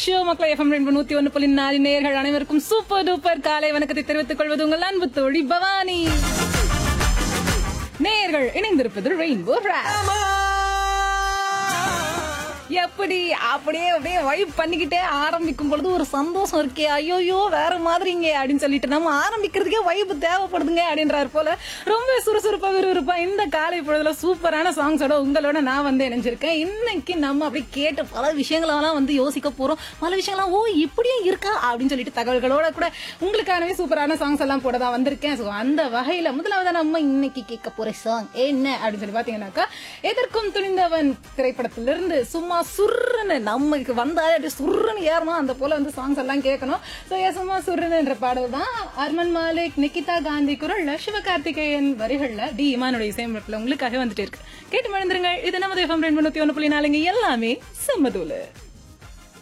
show மக்களை FM ரெண்டு நூத்தி ஒன்னு புள்ளி நாலு நேர்கள் அனைவருக்கும் சூப்பர் டூப்பர் காலை வணக்கத்தை தெரிவித்துக் கொள்வது உங்கள் அன்பு தோழி பவானி நேர்கள் இணைந்திருப்பது ரெயின்போ எப்படி அப்படியே அப்படியே வைப் பண்ணிக்கிட்டே ஆரம்பிக்கும் பொழுது ஒரு சந்தோஷம் இருக்கே ஐயோயோ வேற மாதிரிங்க அப்படின்னு சொல்லிட்டு நம்ம ஆரம்பிக்கிறதுக்கே வைப் தேவைப்படுதுங்க அப்படின்றாரு போல ரொம்ப சுறுசுறுப்பா விறுவிறுப்பா இந்த காலை பொழுதுல சூப்பரான சாங்ஸோட உங்களோட நான் வந்து இணைஞ்சிருக்கேன் இன்னைக்கு நம்ம அப்படி கேட்டு பல விஷயங்களெல்லாம் வந்து யோசிக்க போறோம் பல விஷயங்கள்லாம் ஓ இப்படியும் இருக்கா அப்படின்னு சொல்லிட்டு தகவல்களோட கூட உங்களுக்கானவே சூப்பரான சாங்ஸ் எல்லாம் போட தான் வந்திருக்கேன் ஸோ அந்த வகையில முதலாவது நம்ம இன்னைக்கு கேட்க போற சாங் என்ன அப்படின்னு சொல்லி பாத்தீங்கன்னாக்கா எதற்கும் துணிந்தவன் திரைப்படத்திலிருந்து சும்மா சுர்ருன்னு நமக்கு வந்தாலே அப்படியே சுர்ருன்னு ஏறணும் அந்த போல வந்து சாங்ஸ் எல்லாம் கேட்கணும் ஸோ சும்மா சுர்ருன்னு என்ற பாடல் தான் அர்மன் மாலிக் நிகிதா காந்தி குரல் சிவகார்த்திகேயன் வரிகள்ல டி இமானுடைய இசையமைப்புல உங்களுக்காக வந்துட்டு இருக்கு கேட்டு மழந்துருங்க இது நமது எஃப்எம் ரெண்டு முன்னூத்தி ஒன்று புள்ளி நாலுங்க எல்லாமே செம்மதூலு